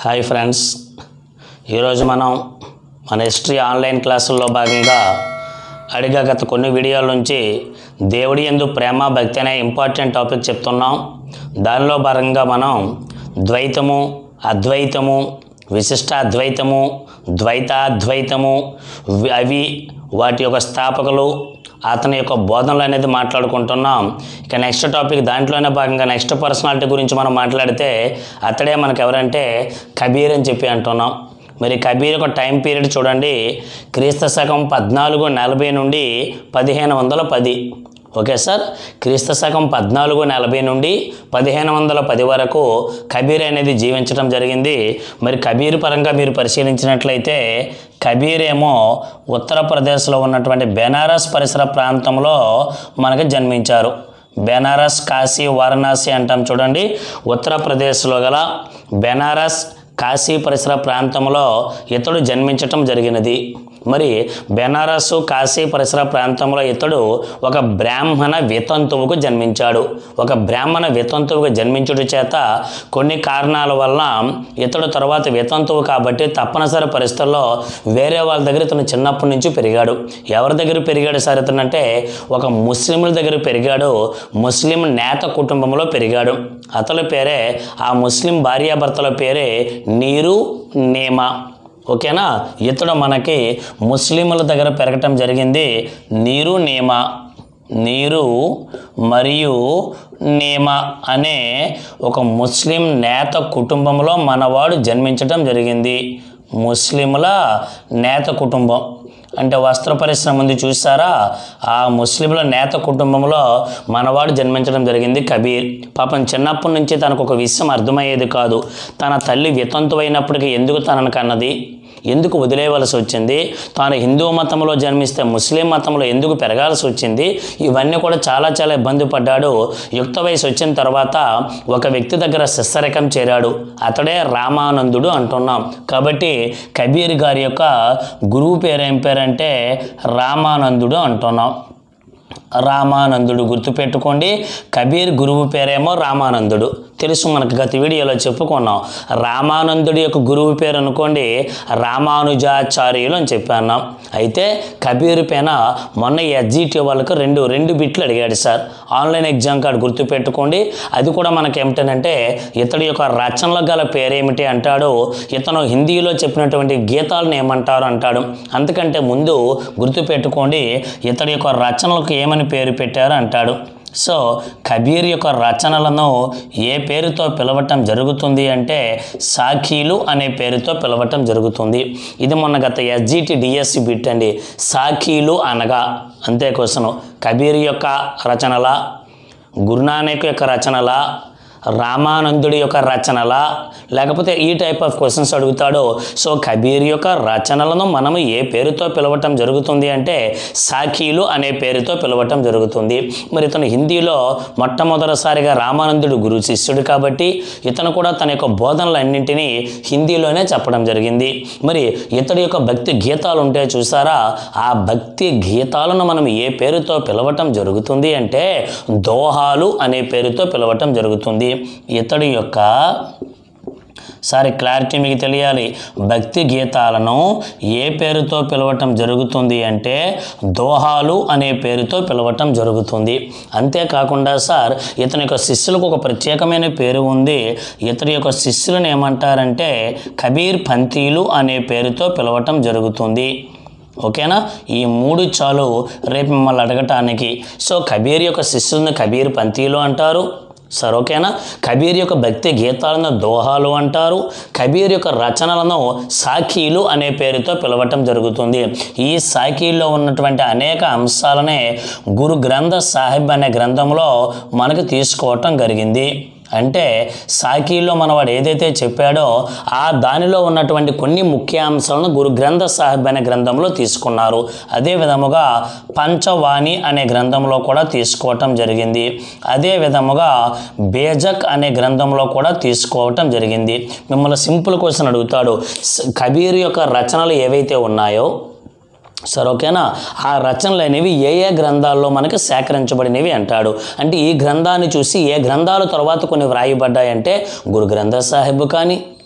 hi friends ఈరోజు మనం మన హిస్టరీ ఆన్లైన్ క్లాసుల్లో భాగంగా అడిగా గత కొన్ని వీడియోల నుంచి దేవుడి ఎందు ప్రేమ భక్తి అనే ఇంపార్టెంట్ టాపిక్ చెప్తున్నాం దానిలో భాగంగా మనం ద్వైతము అద్వైతము విశిష్ట అద్వైతము ద్వైతాద్వైతము వి- అవి వాటి యొక్క స్థాపకులు అతని యొక్క బోధనలు అనేది మాట్లాడుకుంటున్నాం ఇక నెక్స్ట్ టాపిక్ దాంట్లోనే భాగంగా నెక్స్ట్ పర్సనాలిటీ గురించి మనం మాట్లాడితే అతడే మనకు ఎవరంటే కబీర్ అని చెప్పి అంటున్నాం మరి కబీర్ యొక్క టైం పీరియడ్ చూడండి క్రీస్తు శకం పద్నాలుగు నలభై నుండి పదిహేను వందల పది ఓకే సార్ క్రీస్తు శకం పద్నాలుగు నలభై నుండి పదిహేను వందల పది వరకు కబీర్ అనేది జీవించడం జరిగింది మరి కబీర్ పరంగా మీరు పరిశీలించినట్లయితే కబీర్ ఏమో ఉత్తరప్రదేశ్లో ఉన్నటువంటి బెనారస్ పరిసర ప్రాంతంలో మనకు జన్మించారు బెనారస్ కాశీ వారణాసి అంటాం చూడండి ఉత్తరప్రదేశ్లో గల బెనారస్ కాశీ పరిసర ప్రాంతంలో ఇతడు జన్మించటం జరిగినది మరి బెనారస్ కాశీ పరిసర ప్రాంతంలో ఇతడు ఒక బ్రాహ్మణ వితంతువుకు జన్మించాడు ఒక బ్రాహ్మణ వితంతువుకు జన్మించుట చేత కొన్ని కారణాల వల్ల ఇతడు తర్వాత వితంతువు కాబట్టి తప్పనిసరి పరిస్థితుల్లో వేరే వాళ్ళ దగ్గర ఇతను చిన్నప్పటి నుంచి పెరిగాడు ఎవరి దగ్గర పెరిగాడు సార్ ఇతనంటే ఒక ముస్లింల దగ్గర పెరిగాడు ముస్లిం నేత కుటుంబంలో పెరిగాడు అతని పేరే ఆ ముస్లిం భార్యాభర్తల పేరే నీరు నేమా ఓకేనా ఇతడు మనకి ముస్లింల దగ్గర పెరగటం జరిగింది నీరు నేమా నీరు మరియు నేమ అనే ఒక ముస్లిం నేత కుటుంబంలో మనవాడు జన్మించటం జరిగింది ముస్లింల నేత కుటుంబం అంటే వస్త్ర పరిశ్రమ ఉంది చూసారా ఆ ముస్లింల నేత కుటుంబంలో మనవాడు జన్మించడం జరిగింది కబీర్ పాపం చిన్నప్పటి నుంచి తనకు ఒక విషయం అర్థమయ్యేది కాదు తన తల్లి వితంతు అయినప్పటికీ ఎందుకు తనను కన్నది ఎందుకు వదిలేయవలసి వచ్చింది తాను హిందూ మతంలో జన్మిస్తే ముస్లిం మతంలో ఎందుకు పెరగాల్సి వచ్చింది ఇవన్నీ కూడా చాలా చాలా ఇబ్బంది పడ్డాడు యుక్త వయసు వచ్చిన తర్వాత ఒక వ్యక్తి దగ్గర శిస్సరకం చేరాడు అతడే రామానందుడు అంటున్నాం కాబట్టి కబీర్ గారి యొక్క గురువు పేరు ఏం పేరంటే రామానందుడు అంటున్నాం రామానందుడు గుర్తుపెట్టుకోండి కబీర్ గురువు పేరేమో రామానందుడు తెలుసు మనకు గత వీడియోలో చెప్పుకున్నాం రామానందుడి యొక్క గురువు పేరు అనుకోండి రామానుజాచార్యులు అని చెప్పాను అయితే కబీర్ పైన మొన్న ఎస్జిటి వాళ్ళకు రెండు రెండు బిట్లు అడిగాడు సార్ ఆన్లైన్ ఎగ్జామ్ కార్డు గుర్తుపెట్టుకోండి అది కూడా మనకి ఏమిటంటే ఇతడి యొక్క రచనల గల పేరేమిటి అంటాడు ఇతను హిందీలో చెప్పినటువంటి గీతాలను ఏమంటారు అంటాడు అంతకంటే ముందు గుర్తుపెట్టుకోండి ఇతడి యొక్క రచనలకు ఏమని పేరు పెట్టారు అంటాడు సో కబీర్ యొక్క రచనలను ఏ పేరుతో పిలవటం జరుగుతుంది అంటే సాఖీలు అనే పేరుతో పిలవటం జరుగుతుంది ఇది మొన్న గత ఎస్జిటి డిఎస్సి బిట్ అండి సాఖీలు అనగా అంతే క్వశ్చను కబీర్ యొక్క రచనల గురునానక్ యొక్క రచనల రామానందుడి యొక్క రచనల లేకపోతే ఈ టైప్ ఆఫ్ క్వశ్చన్స్ అడుగుతాడో సో కబీర్ యొక్క రచనలను మనము ఏ పేరుతో పిలవటం జరుగుతుంది అంటే సాఖీలు అనే పేరుతో పిలవటం జరుగుతుంది మరి ఇతను హిందీలో మొట్టమొదటిసారిగా రామానందుడు గురు శిష్యుడు కాబట్టి ఇతను కూడా తన యొక్క బోధనలన్నింటినీ హిందీలోనే చెప్పడం జరిగింది మరి ఇతడి యొక్క భక్తి గీతాలు ఉంటే చూసారా ఆ భక్తి గీతాలను మనం ఏ పేరుతో పిలవటం జరుగుతుంది అంటే దోహాలు అనే పేరుతో పిలవటం జరుగుతుంది ఇతడి యొక్క సారీ క్లారిటీ మీకు తెలియాలి భక్తి గీతాలను ఏ పేరుతో పిలవటం జరుగుతుంది అంటే దోహాలు అనే పేరుతో పిలవటం జరుగుతుంది అంతేకాకుండా సార్ ఇతని యొక్క శిష్యులకు ఒక ప్రత్యేకమైన పేరు ఉంది ఇతని యొక్క శిష్యులను ఏమంటారంటే కబీర్ పంతీలు అనే పేరుతో పిలవటం జరుగుతుంది ఓకేనా ఈ మూడు చాలు రేపు మిమ్మల్ని అడగటానికి సో కబీర్ యొక్క శిష్యులను కబీర్ పంతీలు అంటారు సరే ఓకేనా కబీర్ యొక్క భక్తి గీతాలను దోహాలు అంటారు కబీర్ యొక్క రచనలను సాఖీలు అనే పేరుతో పిలవటం జరుగుతుంది ఈ సాఖీల్లో ఉన్నటువంటి అనేక అంశాలనే గురు గ్రంథ సాహిబ్ అనే గ్రంథంలో మనకు తీసుకోవటం జరిగింది అంటే సాకీలో మనవాడు ఏదైతే చెప్పాడో ఆ దానిలో ఉన్నటువంటి కొన్ని ముఖ్య అంశాలను గురు గ్రంథ సాహిబ్ అనే గ్రంథంలో తీసుకున్నారు అదే విధముగా పంచవాణి అనే గ్రంథంలో కూడా తీసుకోవటం జరిగింది అదే విధముగా బేజక్ అనే గ్రంథంలో కూడా తీసుకోవటం జరిగింది మిమ్మల్ని సింపుల్ క్వశ్చన్ అడుగుతాడు స- కబీర్ యొక్క రచనలు ఏవైతే ఉన్నాయో సరే ఓకేనా ఆ రచనలు అనేవి ఏ ఏ గ్రంథాల్లో మనకి సేకరించబడినవి అంటాడు అంటే ఈ గ్రంథాన్ని చూసి ఏ గ్రంథాలు తర్వాత కొన్ని వ్రాయబడ్డాయంటే గురు గ్రంథ సాహిబ్ కానీ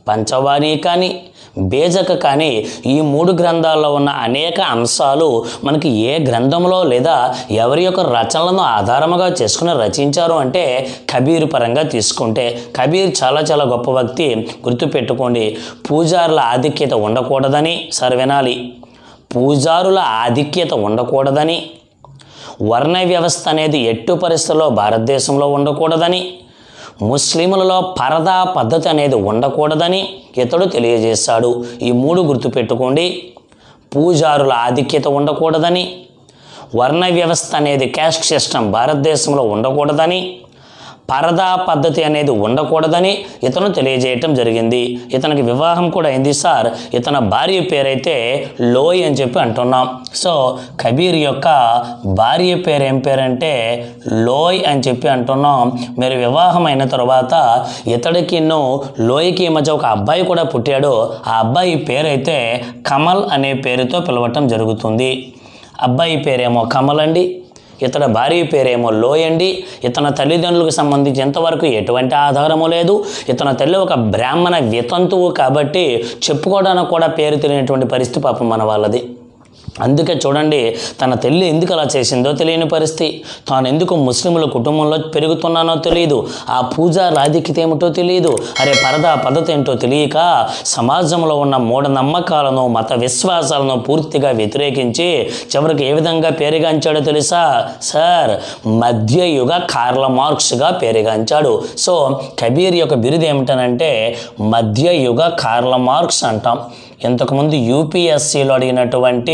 పంచవాణి కానీ బేజక కానీ ఈ మూడు గ్రంథాల్లో ఉన్న అనేక అంశాలు మనకి ఏ గ్రంథంలో లేదా ఎవరి యొక్క రచనలను ఆధారముగా చేసుకుని రచించారు అంటే కబీర్ పరంగా తీసుకుంటే కబీర్ చాలా చాలా గొప్ప వ్యక్తి గుర్తుపెట్టుకోండి పూజారుల ఆధిక్యత ఉండకూడదని సార్ వినాలి పూజారుల ఆధిక్యత ఉండకూడదని వర్ణ వ్యవస్థ అనేది ఎట్టు పరిస్థితుల్లో భారతదేశంలో ఉండకూడదని ముస్లింలలో పరదా పద్ధతి అనేది ఉండకూడదని ఇతడు తెలియజేశాడు ఈ మూడు గుర్తుపెట్టుకోండి పూజారుల ఆధిక్యత ఉండకూడదని వర్ణ వ్యవస్థ అనేది క్యాస్ట్ సిస్టమ్ భారతదేశంలో ఉండకూడదని పరదా పద్ధతి అనేది ఉండకూడదని ఇతను తెలియజేయటం జరిగింది ఇతనికి వివాహం కూడా అయింది సార్ ఇతని భార్య పేరైతే లోయ్ అని చెప్పి అంటున్నాం సో కబీర్ యొక్క భార్య పేరు ఏం పేరంటే లోయ్ అని చెప్పి అంటున్నాం మీరు వివాహం అయిన తర్వాత ఇతడికి లోయకి ఈ మధ్య ఒక అబ్బాయి కూడా పుట్టాడు ఆ అబ్బాయి పేరైతే కమల్ అనే పేరుతో పిలవటం జరుగుతుంది అబ్బాయి పేరేమో కమల్ అండి ఇతని భార్య పేరేమో లోయండి ఇతని తల్లిదండ్రులకు సంబంధించి ఎంతవరకు ఎటువంటి ఆధారము లేదు ఇతని తల్లి ఒక బ్రాహ్మణ వితంతువు కాబట్టి చెప్పుకోవడానికి కూడా పేరు తెలియనటువంటి పరిస్థితి పాపం మన వాళ్ళది అందుకే చూడండి తన తల్లి ఎందుకు అలా చేసిందో తెలియని పరిస్థితి తాను ఎందుకు ముస్లింల కుటుంబంలో పెరుగుతున్నానో తెలియదు ఆ పూజా రాధిక్యత ఏమిటో తెలియదు అరే పరదా పద్ధతి ఏంటో తెలియక సమాజంలో ఉన్న మూఢనమ్మకాలను మత విశ్వాసాలను పూర్తిగా వ్యతిరేకించి చివరికి ఏ విధంగా పేరుగాంచాడో తెలుసా సార్ మధ్యయుగ కార్ల మార్క్స్గా పేరుగాంచాడు సో కబీర్ యొక్క బిరుదు ఏమిటనంటే మధ్యయుగ కార్ల మార్క్స్ అంటాం ఇంతకుముందు యూపీఎస్సిలో అడిగినటువంటి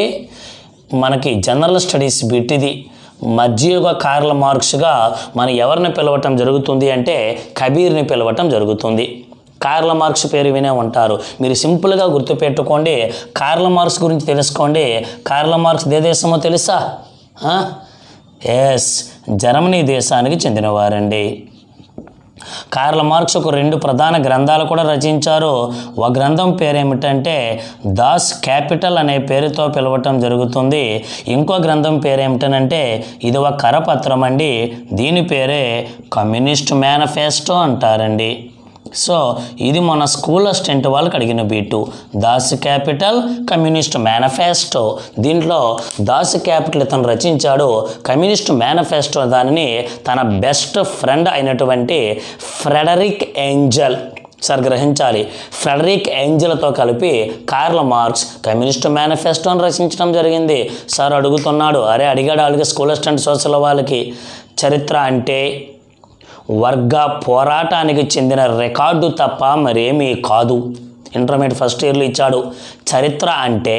మనకి జనరల్ స్టడీస్ బిట్ ఇది మధ్యయుగ కార్ల మార్క్స్గా మనం ఎవరిని పిలవటం జరుగుతుంది అంటే కబీర్ని పిలవటం జరుగుతుంది కార్ల మార్క్స్ పేరు వినే ఉంటారు మీరు సింపుల్గా గుర్తుపెట్టుకోండి కార్ల మార్క్స్ గురించి తెలుసుకోండి కార్ల మార్క్స్ ఏ దేశమో తెలుసా ఎస్ జర్మనీ దేశానికి చెందినవారండి కార్ల మార్క్స్ ఒక రెండు ప్రధాన గ్రంథాలు కూడా రచించారు ఒక గ్రంథం పేరు ఏమిటంటే దాస్ క్యాపిటల్ అనే పేరుతో పిలవటం జరుగుతుంది ఇంకో గ్రంథం పేరు ఏమిటనంటే ఇది ఒక కరపత్రం అండి దీని పేరే కమ్యూనిస్ట్ మేనిఫెస్టో అంటారండి సో ఇది మన స్కూల్ అసిస్టెంట్ వాళ్ళకి అడిగిన బీటు దాస్ క్యాపిటల్ కమ్యూనిస్ట్ మేనిఫెస్టో దీంట్లో దాస్ క్యాపిటల్ ఇతను రచించాడు కమ్యూనిస్ట్ మేనిఫెస్టో దానిని తన బెస్ట్ ఫ్రెండ్ అయినటువంటి ఫ్రెడరిక్ ఏంజల్ సార్ గ్రహించాలి ఫ్రెడరిక్ ఏంజల్తో కలిపి కార్ల మార్క్స్ కమ్యూనిస్ట్ మేనిఫెస్టోని రచించడం జరిగింది సార్ అడుగుతున్నాడు అరే అడిగాడు వాళ్ళకి స్కూల్ అసిస్టెంట్ సోషల్ వాళ్ళకి చరిత్ర అంటే వర్గ పోరాటానికి చెందిన రికార్డు తప్ప మరేమీ కాదు ఇంటర్మీడియట్ ఫస్ట్ ఇయర్లో ఇచ్చాడు చరిత్ర అంటే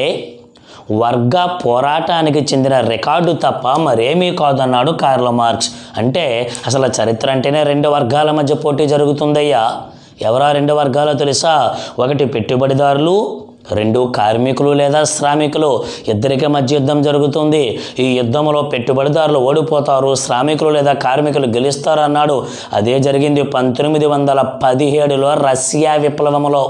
వర్గ పోరాటానికి చెందిన రికార్డు తప్ప మరేమీ కాదన్నాడు కార్ల మార్క్స్ అంటే అసలు చరిత్ర అంటేనే రెండు వర్గాల మధ్య పోటీ జరుగుతుందయ్యా ఎవరా రెండు వర్గాలో తెలుసా ఒకటి పెట్టుబడిదారులు రెండు కార్మికులు లేదా శ్రామికులు ఇద్దరికి మధ్య యుద్ధం జరుగుతుంది ఈ యుద్ధంలో పెట్టుబడిదారులు ఓడిపోతారు శ్రామికులు లేదా కార్మికులు గెలుస్తారు అన్నాడు అదే జరిగింది పంతొమ్మిది వందల పదిహేడులో రష్యా విప్లవంలో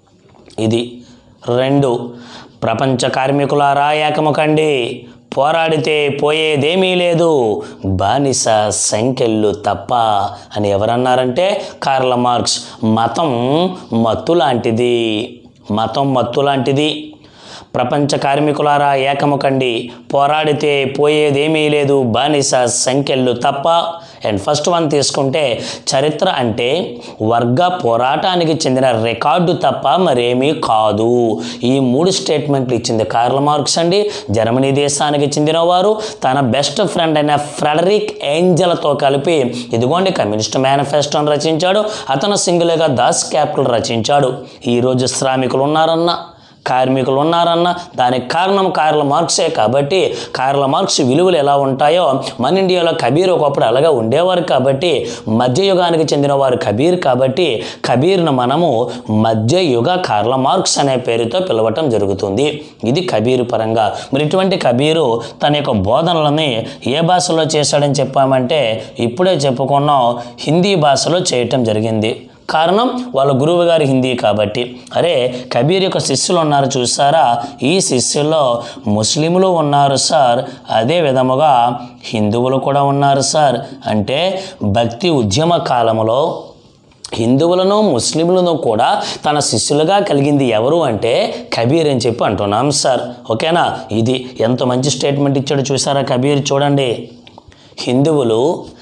ఇది రెండు ప్రపంచ కార్మికులారా ఏకముకండి పోరాడితే పోయేదేమీ లేదు బానిస సంఖ్యలు తప్ప అని ఎవరన్నారంటే కార్ల మార్క్స్ మతం మత్తు లాంటిది మతం మత్తు లాంటిది ప్రపంచ కార్మికులారా ఏకముకండి పోరాడితే పోయేదేమీ లేదు బానిస సంఖ్యలు తప్ప అండ్ ఫస్ట్ వన్ తీసుకుంటే చరిత్ర అంటే వర్గ పోరాటానికి చెందిన రికార్డు తప్ప మరేమీ కాదు ఈ మూడు స్టేట్మెంట్లు ఇచ్చింది కార్ల మార్క్స్ అండి జర్మనీ దేశానికి చెందినవారు తన బెస్ట్ ఫ్రెండ్ అయిన ఫ్రెడరిక్ ఏంజల్తో కలిపి ఇదిగోండి కమ్యూనిస్ట్ మేనిఫెస్టోని రచించాడు అతను సింగిల్గా దాస్ క్యాపిటల్ రచించాడు ఈరోజు శ్రామికులు ఉన్నారన్న కార్మికులు ఉన్నారన్న దానికి కారణం కార్ల మార్క్సే కాబట్టి కార్ల మార్క్స్ విలువలు ఎలా ఉంటాయో మన ఇండియాలో కబీర్ ఒకప్పుడు అలాగే ఉండేవారు కాబట్టి మధ్యయుగానికి చెందిన వారు కబీర్ కాబట్టి కబీర్ను మనము మధ్యయుగ కార్ల మార్క్స్ అనే పేరుతో పిలవటం జరుగుతుంది ఇది కబీరు పరంగా మరి ఇటువంటి కబీరు తన యొక్క బోధనలని ఏ భాషలో చేశాడని చెప్పామంటే ఇప్పుడే చెప్పుకున్నాం హిందీ భాషలో చేయటం జరిగింది కారణం వాళ్ళ గురువు గారు హిందీ కాబట్టి అరే కబీర్ యొక్క శిష్యులు ఉన్నారు చూసారా ఈ శిష్యుల్లో ముస్లింలు ఉన్నారు సార్ అదే విధముగా హిందువులు కూడా ఉన్నారు సార్ అంటే భక్తి ఉద్యమ కాలంలో హిందువులను ముస్లింలను కూడా తన శిష్యులుగా కలిగింది ఎవరు అంటే కబీర్ అని చెప్పి అంటున్నాం సార్ ఓకేనా ఇది ఎంత మంచి స్టేట్మెంట్ ఇచ్చాడో చూసారా కబీర్ చూడండి హిందువులు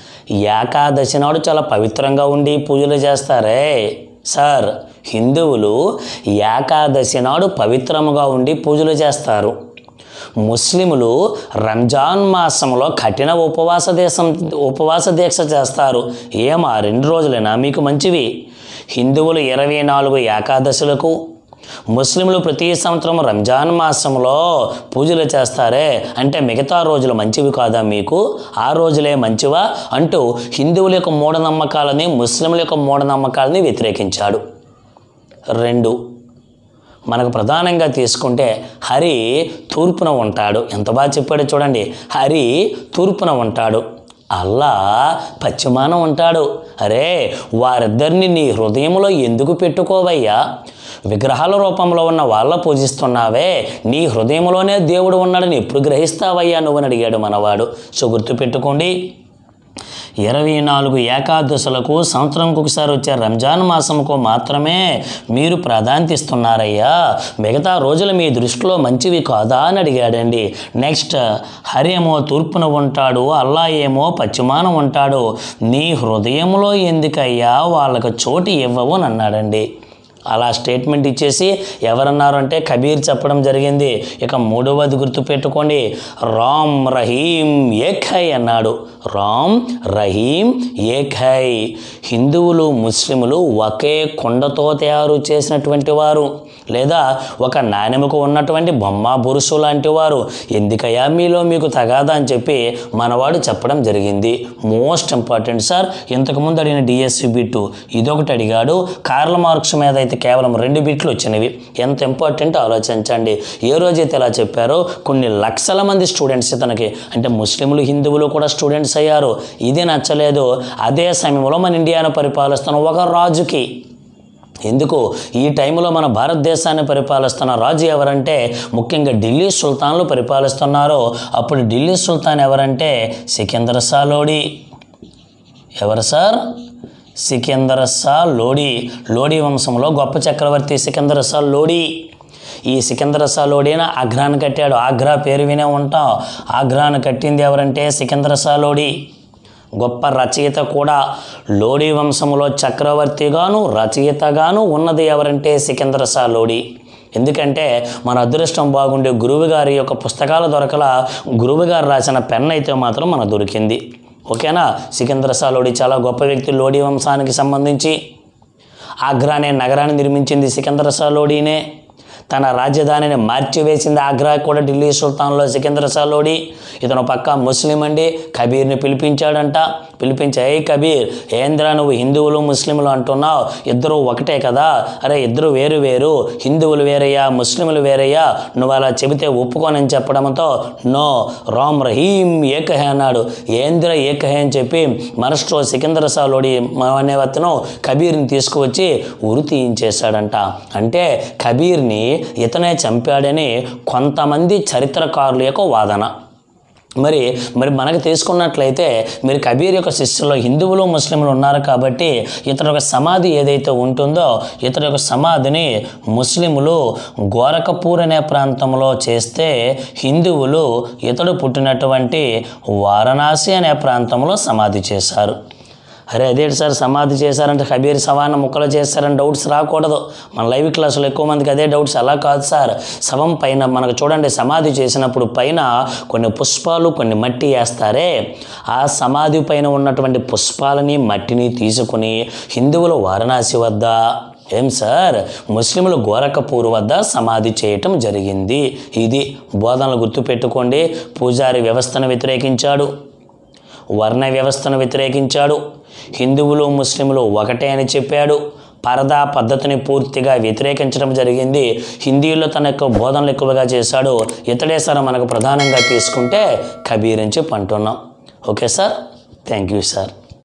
ఏకాదశి నాడు చాలా పవిత్రంగా ఉండి పూజలు చేస్తారే సార్ హిందువులు ఏకాదశి నాడు పవిత్రముగా ఉండి పూజలు చేస్తారు ముస్లిములు రంజాన్ మాసంలో కఠిన ఉపవాస దేశం ఉపవాస దీక్ష చేస్తారు ఏమా రెండు రోజులైనా మీకు మంచివి హిందువులు ఇరవై నాలుగు ఏకాదశులకు ముస్లింలు ప్రతి సంవత్సరం రంజాన్ మాసంలో పూజలు చేస్తారే అంటే మిగతా రోజులు మంచివి కాదా మీకు ఆ రోజులే మంచివా అంటూ హిందువుల యొక్క మూఢనమ్మకాలని ముస్లింల యొక్క మూఢనమ్మకాలని వ్యతిరేకించాడు రెండు మనకు ప్రధానంగా తీసుకుంటే హరి తూర్పున ఉంటాడు ఎంత బాగా చెప్పాడో చూడండి హరి తూర్పున ఉంటాడు అల్లా పశ్చిమాన ఉంటాడు అరే వారిద్దరిని నీ హృదయంలో ఎందుకు పెట్టుకోవయ్యా విగ్రహాల రూపంలో ఉన్న వాళ్ళ పూజిస్తున్నావే నీ హృదయంలోనే దేవుడు ఉన్నాడని ఎప్పుడు గ్రహిస్తావయ్యా నువ్వని అడిగాడు మనవాడు సో గుర్తుపెట్టుకోండి ఇరవై నాలుగు ఏకాదశులకు సంవత్సరంకి ఒకసారి వచ్చే రంజాన్ మాసంకు మాత్రమే మీరు ప్రాధాన్యత ఇస్తున్నారయ్యా మిగతా రోజులు మీ దృష్టిలో మంచివి కాదా అని అడిగాడండి నెక్స్ట్ హరి ఏమో తూర్పున ఉంటాడు అల్లా ఏమో పశ్చిమాన ఉంటాడు నీ హృదయంలో ఎందుకయ్యా వాళ్ళకు చోటు ఇవ్వవు అని అన్నాడండి అలా స్టేట్మెంట్ ఇచ్చేసి ఎవరన్నారు అంటే కబీర్ చెప్పడం జరిగింది ఇక మూడవది గుర్తుపెట్టుకోండి రామ్ రహీం ఏఖై అన్నాడు రామ్ రహీం ఏఖై హిందువులు ముస్లిములు ఒకే కొండతో తయారు చేసినటువంటి వారు లేదా ఒక నాణెముకు ఉన్నటువంటి బొమ్మ బురుసు లాంటి వారు ఎందుకయ్యా మీలో మీకు తగాదా అని చెప్పి మనవాడు చెప్పడం జరిగింది మోస్ట్ ఇంపార్టెంట్ సార్ ఇంతకుముందు అడిగిన డిఎస్సి బిట్టు ఇదొకటి అడిగాడు కార్ల మార్క్స్ మీద అయితే కేవలం రెండు బిట్లు వచ్చినవి ఎంత ఇంపార్టెంట్ ఆలోచించండి ఏ రోజైతే ఇలా చెప్పారో కొన్ని లక్షల మంది స్టూడెంట్స్ ఇతనికి అంటే ముస్లింలు హిందువులు కూడా స్టూడెంట్స్ అయ్యారు ఇది నచ్చలేదు అదే సమయంలో మన ఇండియాను పరిపాలిస్తున్న ఒక రాజుకి ఎందుకు ఈ టైంలో మన భారతదేశాన్ని పరిపాలిస్తున్న రాజు ఎవరంటే ముఖ్యంగా ఢిల్లీ సుల్తాన్లు పరిపాలిస్తున్నారు అప్పుడు ఢిల్లీ సుల్తాన్ ఎవరంటే సికిందర్ షా లోడి ఎవరు సార్ సికిందర్ షా లోడి లోడి వంశంలో గొప్ప చక్రవర్తి సికిందర్ షా లోడి ఈ సికిందర్ షా లోడిని ఆగ్రాను కట్టాడు ఆగ్రా పేరు వినే ఉంటాం ఆగ్రాను కట్టింది ఎవరంటే సికిందర్ షా లోడి గొప్ప రచయిత కూడా లోడి వంశంలో చక్రవర్తిగాను రచయితగాను ఉన్నది ఎవరంటే సికిందర్ షా లోడి ఎందుకంటే మన అదృష్టం బాగుండే గురువు గారి యొక్క పుస్తకాలు దొరకల గురువు గారు రాసిన పెన్ అయితే మాత్రం మనకు దొరికింది ఓకేనా సికిందర్ షా లోడి చాలా గొప్ప వ్యక్తి లోడి వంశానికి సంబంధించి ఆగ్రా అనే నగరాన్ని నిర్మించింది సికిందర్ షా లోడీనే తన రాజధానిని మార్చివేసింది ఆగ్రా కూడా ఢిల్లీ సుల్తాన్లో సికిందర్ షా లోడి ఇతను పక్క ముస్లిం అండి కబీర్ని పిలిపించాడంట పిలిపించి ఏ కబీర్ ఏంద్రా నువ్వు హిందువులు ముస్లింలు అంటున్నావు ఇద్దరు ఒకటే కదా అరే ఇద్దరు వేరు వేరు హిందువులు వేరయ్యా ముస్లింలు వేరయ్యా నువ్వు అలా చెబితే ఒప్పుకోనని చెప్పడంతో నో రామ్ రహీం ఏకహే అన్నాడు ఏంద్ర ఏకహే అని చెప్పి మరస్ట్రో సికిందర్ షా లోడి అనే అతను కబీర్ని తీసుకువచ్చి ఉరి తీయించేశాడంట అంటే కబీర్ని ఇతనే చంపాడని కొంతమంది చరిత్రకారుల యొక్క వాదన మరి మరి మనకు తీసుకున్నట్లయితే మీరు కబీర్ యొక్క శిష్యుల్లో హిందువులు ముస్లింలు ఉన్నారు కాబట్టి ఇతని యొక్క సమాధి ఏదైతే ఉంటుందో ఇతని యొక్క సమాధిని ముస్లిములు గోరఖపూర్ అనే ప్రాంతంలో చేస్తే హిందువులు ఇతడు పుట్టినటువంటి వారణాసి అనే ప్రాంతంలో సమాధి చేశారు అరే అదేంటి సార్ సమాధి చేశారంటే కబీర్ సవాన ముక్కలు చేస్తారని డౌట్స్ రాకూడదు మన లైవ్ క్లాసులో ఎక్కువ మందికి అదే డౌట్స్ అలా కాదు సార్ శవం పైన మనకు చూడండి సమాధి చేసినప్పుడు పైన కొన్ని పుష్పాలు కొన్ని మట్టి వేస్తారే ఆ సమాధి పైన ఉన్నటువంటి పుష్పాలని మట్టిని తీసుకుని హిందువులు వారణాసి వద్ద ఏం సార్ ముస్లింలు గోరఖపూర్ వద్ద సమాధి చేయటం జరిగింది ఇది బోధనలు గుర్తుపెట్టుకోండి పూజారి వ్యవస్థను వ్యతిరేకించాడు వర్ణ వ్యవస్థను వ్యతిరేకించాడు హిందువులు ముస్లింలు ఒకటే అని చెప్పాడు పరదా పద్ధతిని పూర్తిగా వ్యతిరేకించడం జరిగింది హిందీలో తన యొక్క బోధనలు ఎక్కువగా చేశాడు ఇతడే సార్ మనకు ప్రధానంగా తీసుకుంటే కబీర్ అని చెప్పి అంటున్నాం okay sir thank you sir